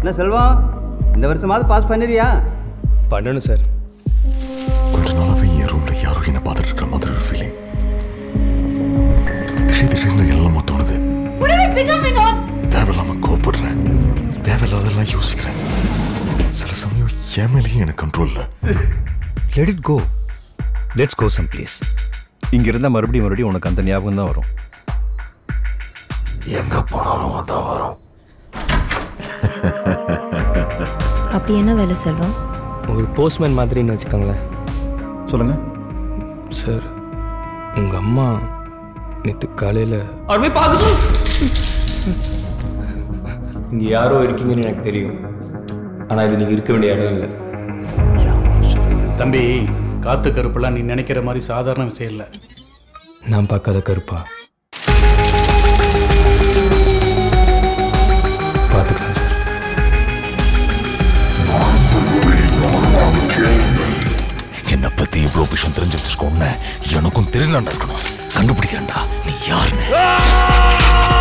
என்ன செல்வம் இந்த வருஷமாவது பாஸ் பண்ணிருவியா பண்ணணும் சார் கொஞ்ச நாளாவே என் ரூம்ல யாரோ என்ன பார்த்துட்டு இருக்கிற மாதிரி ஒரு ஃபீலிங் திடீர் திடீர்னு எல்லாமே தோணுது தேவையில்லாம கோவப்படுறேன் தேவையில்லாதெல்லாம் யோசிக்கிறேன் சில சமயம் என் மேலேயும் எனக்கு கண்ட்ரோல் இல்லை let it go let's go some please இங்க இருந்தா மறுபடியும் மறுபடியும் உனக்கு அந்த ஞாபகம் தான் வரும் எங்க போனாலும் அதான் வரும் அப்படி என்ன வேலை செல்வம் ஒரு போஸ்ட்மேன் மாதிரின்னு வச்சுக்கோங்களேன் சொல்லுங்க சார் உங்கள் அம்மா நேற்று காலையில் இங்கே யாரோ இருக்கீங்கன்னு எனக்கு தெரியும் ஆனால் இது நீங்கள் இருக்க வேண்டிய இடம் இல்லை தம்பி காத்து கருப்பெல்லாம் நீ நினைக்கிற மாதிரி சாதாரண விஷயம் இல்லை நான் பார்க்காத கருப்பா பார்த்துக்கலாம் சார் என்னை பத்தி இவ்வளவு விஷயம் தெரிஞ்சு வச்சிருக்கோன்னு எனக்கும் தெரியலண்டா இருக்கணும் கண்டுபிடிக்கிறேன்டா நீ யாருன்னு